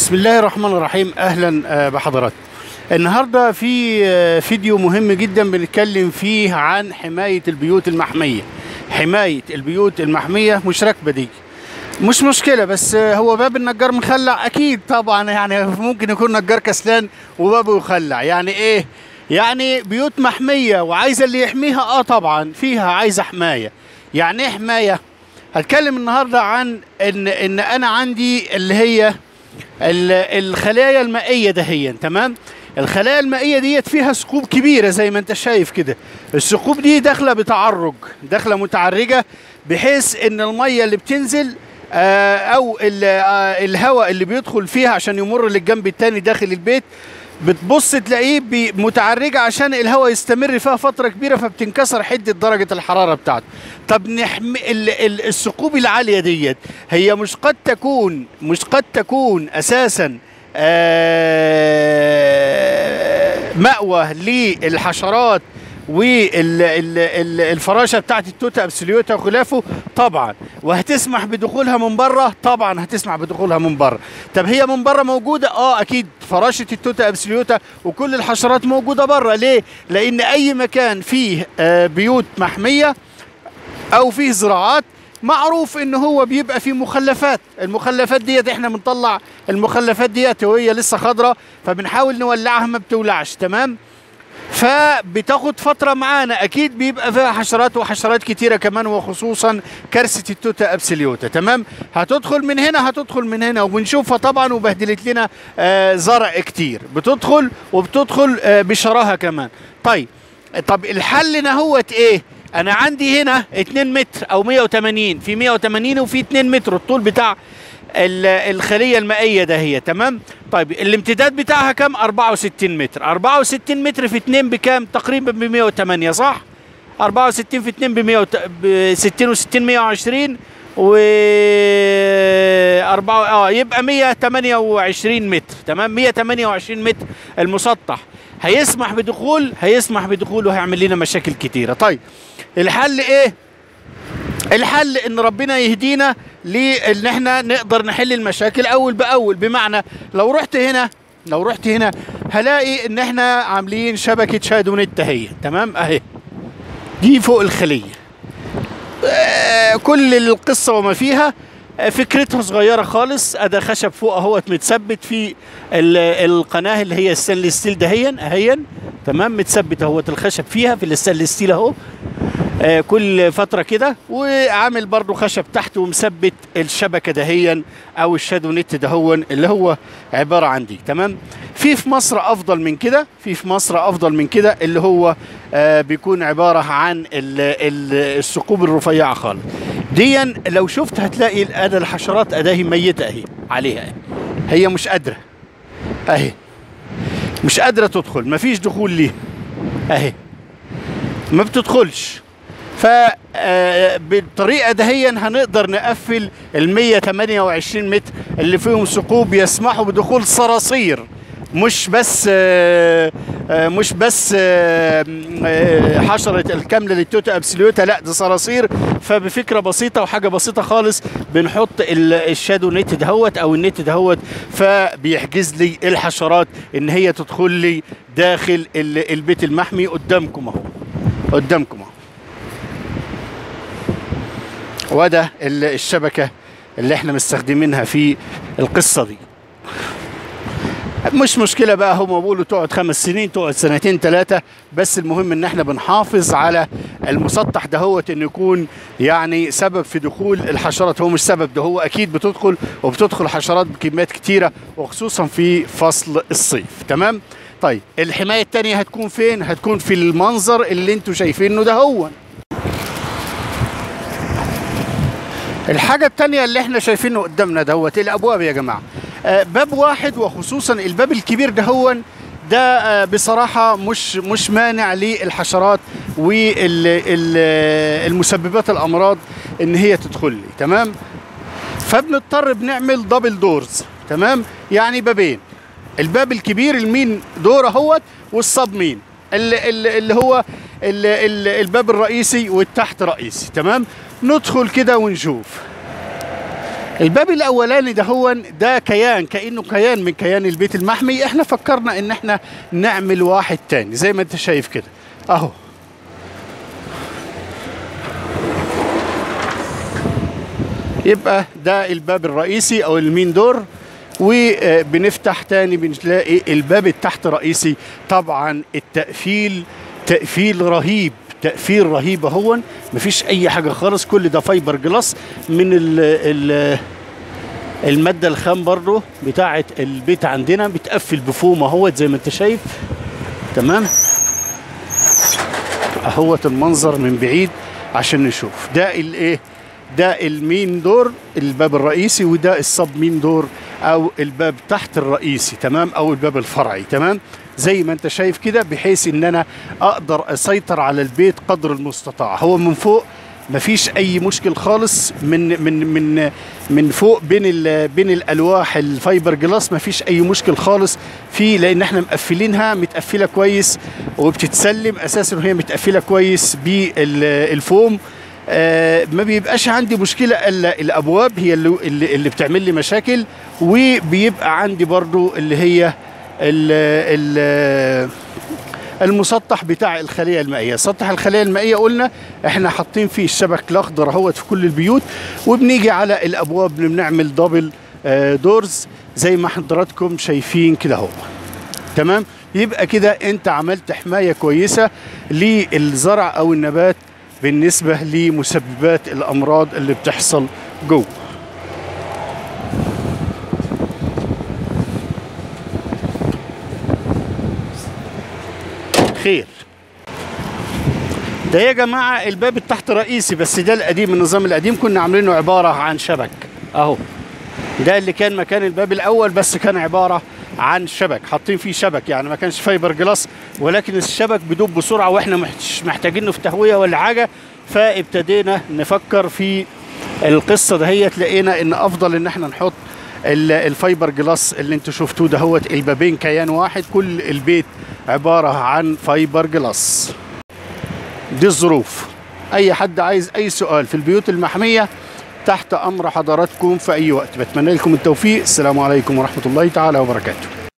بسم الله الرحمن الرحيم اهلا آه، بحضراتكم النهارده في آه، فيديو مهم جدا بنتكلم فيه عن حمايه البيوت المحميه حمايه البيوت المحميه مش راكبه دي مش مشكله بس آه، هو باب النجار مخلع اكيد طبعا يعني ممكن يكون نجار كسلان وبابه يخلع يعني ايه يعني بيوت محميه وعايزه اللي يحميها اه طبعا فيها عايزه حمايه يعني ايه حمايه هتكلم النهارده عن ان ان انا عندي اللي هي ال- الخلايا المائيه دهيا تمام الخلايا المائيه ديت فيها ثقوب كبيره زي ما انت شايف كده الثقوب دي داخله بتعرج داخله متعرجه بحيث ان الميه اللي بتنزل آه، او ال- آه، الهواء اللي بيدخل فيها عشان يمر للجنب التاني داخل البيت بتبص تلاقيه بي- متعرجة عشان الهواء يستمر فيها فترة كبيرة فبتنكسر حدة درجة الحرارة بتاعته طب نحمي ال- ال- الثقوب العالية ديت هي مش قد تكون مش قد تكون أساسا آه، مأوى للحشرات والفراشه بتاعت التوتا ابسوليوتا وخلافه طبعا وهتسمح بدخولها من بره طبعا هتسمح بدخولها من بره طب هي من بره موجوده اه اكيد فراشه التوتا ابسوليوتا وكل الحشرات موجوده بره ليه لان اي مكان فيه آه، بيوت محميه او فيه زراعات معروف ان هو بيبقى فيه مخلفات المخلفات ديت احنا بنطلع المخلفات ديت وهي لسه خضراء فبنحاول نولعها ما بتولعش تمام فبتاخد فترة معانا أكيد بيبقى فيها حشرات وحشرات كتيرة كمان وخصوصا كارثة التوتا أبسليوتا تمام هتدخل من هنا هتدخل من هنا وبنشوفها طبعا وبهدلت لنا آه زرع كتير بتدخل وبتدخل آه بشراهة كمان طيب طب الحل هنا هوت ايه انا عندي هنا 2 متر او 180 في 180 وفي 2 متر الطول بتاع ال- الخليه المائيه ده هي تمام طيب الامتداد بتاعها كام 64 متر 64 متر في 2 بكام تقريبا ب 108 صح 64 في 2 ب 100 ب 60 و60 120 و 4 اه يبقى 128 متر تمام 128 متر المسطح هيسمح بدخول هيسمح بدخول وهيعمل لنا مشاكل كتيره طيب الحل ايه الحل ان ربنا يهدينا لان احنا نقدر نحل المشاكل اول باول بمعنى لو رحت هنا لو رحت هنا هلاقي ان احنا عاملين شبكه شادو نت اهي تمام اهي دي فوق الخليه آه، كل القصه وما فيها آه، فكرتها صغيره خالص ادا خشب فوق اهوت متثبت في ال- القناه اللي هي الستانلس ستيل دهيا اهيا تمام متثبت اهوت الخشب فيها في الستانلس ستيل اهو آه، كل فتره كده وعامل برضو خشب تحت ومثبت الشبكه دهيا او الشادو نت دهون اللي هو عباره عن دي تمام في في مصر افضل من كده في في مصر افضل من كده اللي هو آه بيكون عباره عن ال- ال- الثقوب الرفيعه خالص ديا لو شفت هتلاقي اداه الحشرات اداه ميته اهي عليها اهي. هي مش قادره اهي مش قادره تدخل مفيش دخول ليه اهي ما بتدخلش ف آه، بالطريقه دهيا هنقدر نقفل ال 128 متر اللي فيهم ثقوب يسمحوا بدخول صراصير مش بس آه، آه، مش بس آه، آه، حشره الكامله للتوتا ابسوليوتا لا دي صراصير فبفكره بسيطه وحاجه بسيطه خالص بنحط ال- الشادو نت دهوت او النت دهوت فبيحجز لي الحشرات ان هي تدخل لي داخل ال- البيت المحمي قدامكم اهو قدامكم اهو وده ال- الشبكه اللي احنا مستخدمينها في القصه دي مش مشكله بقى هم بيقولوا تقعد خمس سنين تقعد سنتين ثلاثه بس المهم ان احنا بنحافظ على المسطح دهوت انه يكون يعني سبب في دخول الحشرات هو مش سبب ده هو اكيد بتدخل وبتدخل حشرات بكميات كتيره وخصوصا في فصل الصيف تمام طيب الحمايه التانية هتكون فين هتكون في المنظر اللي انتوا شايفينه ده هو الحاجة التانية اللي احنا شايفينه قدامنا دوت الأبواب يا جماعة آه، باب واحد وخصوصا الباب الكبير ده هو ده آه، بصراحة مش مش مانع للحشرات والمسببات الأمراض إن هي تدخل لي تمام فبنضطر بنعمل دبل دورز تمام يعني بابين الباب الكبير المين دور اهوت والصب مين اللي, اللي اللي هو اللي اللي الباب الرئيسي والتحت رئيسي تمام ندخل كده ونشوف الباب الاولاني ده هو ده كيان كانه كيان من كيان البيت المحمي احنا فكرنا ان احنا نعمل واحد تاني زي ما انت شايف كده اهو يبقى ده الباب الرئيسي او المين دور وبنفتح تاني بنلاقي الباب التحت رئيسي طبعا التقفيل تقفيل رهيب تقفيل رهيب اهون مفيش اي حاجه خالص كل ده فايبر جلاس من ال ال الماده الخام برضو بتاعه البيت عندنا بتقفل بفوم اهوت زي ما انت شايف تمام اهوت المنظر من بعيد عشان نشوف ده الايه ده المين دور الباب الرئيسي وده السب مين دور او الباب تحت الرئيسي تمام او الباب الفرعي تمام زي ما انت شايف كده بحيث ان انا اقدر اسيطر على البيت قدر المستطاع هو من فوق مفيش اي مشكل خالص من من من من فوق بين ال بين الالواح الفايبر جلاس مفيش اي مشكل خالص في لان احنا مقفلينها متقفله كويس وبتتسلم اساسا وهي متقفله كويس بالفوم آه ما بيبقاش عندي مشكله الا الابواب هي اللي, اللي, اللي بتعمل لي مشاكل وبيبقى عندي برضو اللي هي ال ال المسطح بتاع الخليه المائيه سطح الخليه المائيه قلنا احنا حاطين فيه الشبك الاخضر اهوت في كل البيوت وبنيجي على الابواب بنعمل دبل آه دورز زي ما حضراتكم شايفين كده اهو تمام يبقى كده انت عملت حمايه كويسه للزرع او النبات بالنسبه لمسببات الامراض اللي بتحصل جوه خير ده يا جماعة الباب التحت رئيسي بس ده القديم النظام القديم كنا عاملينه عبارة عن شبك اهو ده اللي كان مكان الباب الأول بس كان عبارة عن شبك حاطين فيه شبك يعني ما كانش فايبر جلاس ولكن الشبك بدوب بسرعة واحنا مش محتاجينه في تهوية ولا حاجة فابتدينا نفكر في القصة دهيت لقينا ان افضل ان احنا نحط الفايبر جلاس اللي انتوا شفتوه دهوت البابين كيان واحد كل البيت عبارة عن فايبر جلاس دي الظروف اي حد عايز اي سؤال في البيوت المحمية تحت امر حضراتكم في اي وقت بتمنى لكم التوفيق السلام عليكم ورحمة الله تعالى وبركاته